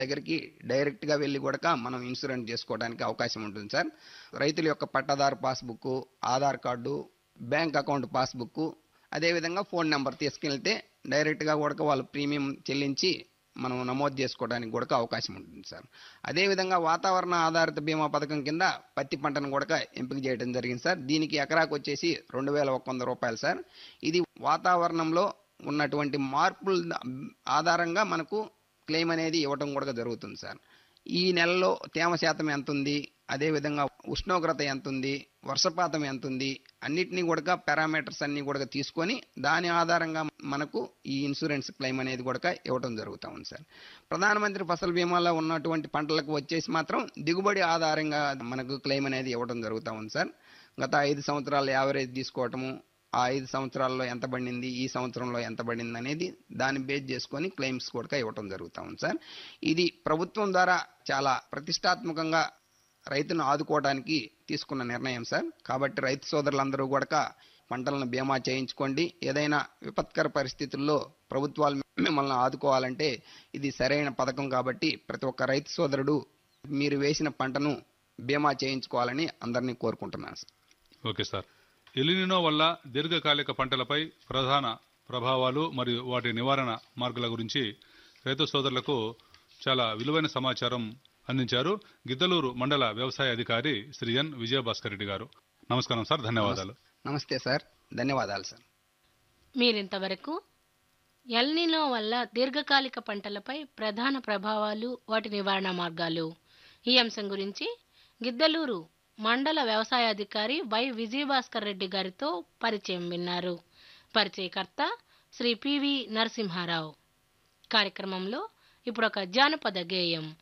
దగ్గరికి డైరెక్ట్గా వెళ్ళి కూడా మనం ఇన్సూరెన్స్ చేసుకోవడానికి అవకాశం ఉంటుంది సార్ రైతుల యొక్క పట్టాదారు passbook Aadhaar card bank account passbook అదేవిధంగా ఫోన్ నెంబర్ తీసుకెళ్తే డైరెక్ట్గా కూడా వాళ్ళు ప్రీమియం చెల్లించి మనం నమోదు చేసుకోవడానికి కూడా అవకాశం ఉంటుంది సార్ అదేవిధంగా వాతావరణ ఆధారిత బీమా పథకం కింద పత్తి పంటను కూడా ఎంపిక చేయడం జరిగింది సార్ దీనికి ఎకరాకు వచ్చేసి రెండు వేల ఒక వంద రూపాయలు సార్ ఇది వాతావరణంలో ఉన్నటువంటి మార్పుల ఆధారంగా మనకు క్లెయిమ్ అనేది ఇవ్వడం కూడా జరుగుతుంది సార్ ఈ నెలలో తేమ శాతం ఎంత ఉంది అదేవిధంగా ఉష్ణోగ్రత ఎంత ఉంది వర్షపాతం ఎంత ఉంది అన్నిటినీ కూడా పారామీటర్స్ అన్ని కూడా తీసుకొని దాని ఆధారంగా మనకు ఈ ఇన్సూరెన్స్ క్లెయిమ్ అనేది కూడా ఇవ్వడం జరుగుతూ ఉంది సార్ ప్రధానమంత్రి ఫసల్ బీమాలో ఉన్నటువంటి పంటలకు వచ్చేసి మాత్రం దిగుబడి ఆధారంగా మనకు క్లెయిమ్ అనేది ఇవ్వడం జరుగుతూ ఉంది సార్ గత ఐదు సంవత్సరాల యావరేజ్ తీసుకోవటము ఆ ఐదు సంవత్సరాల్లో ఎంత పడింది ఈ సంవత్సరంలో ఎంత పడింది అనేది దాన్ని బేస్ చేసుకొని క్లెయిమ్స్ కూడా ఇవ్వటం జరుగుతూ ఉంది సార్ ఇది ప్రభుత్వం ద్వారా చాలా ప్రతిష్టాత్మకంగా రైతును ఆదుకోవడానికి తీసుకున్న నిర్ణయం సార్ కాబట్టి రైతు సోదరులందరూ కూడా పంటలను బీమా చేయించుకోండి ఏదైనా విపత్కర పరిస్థితుల్లో ప్రభుత్వాలు మిమ్మల్ని ఆదుకోవాలంటే ఇది సరైన పథకం కాబట్టి ప్రతి ఒక్క రైతు సోదరుడు మీరు వేసిన పంటను బీమా చేయించుకోవాలని అందరినీ కోరుకుంటున్నాను సార్ ఓకే సార్ ఎలినినో వల్ల దీర్ఘకాలిక పంటలపై ప్రధాన ప్రభావాలు మరియు వాటి నివారణ మార్గాల గురించి రైతు సోదరులకు చాలా విలువైన సమాచారం అందించారు గిద్దలూరు మండల వ్యవసాయ అధికారి శ్రీ ఎన్ విజయభాస్కర్ రెడ్డి గారు నమస్కారం సార్ ధన్యవాదాలు నమస్తే సార్ ధన్యవాదాలు సార్ మీరింతవరకు ఎల్నినో వల్ల దీర్ఘకాలిక పంటలపై ప్రధాన ప్రభావాలు వాటి నివారణ మార్గాలు ఈ అంశం గురించి గిద్దలూరు మండల వ్యవసాయ అధికారి వై విజయభాస్కర్ రెడ్డి గారితో పరిచయం విన్నారు పరిచయకర్త శ్రీ పివి నరసింహారావు కార్యక్రమంలో ఇప్పుడు ఒక జానపద గేయం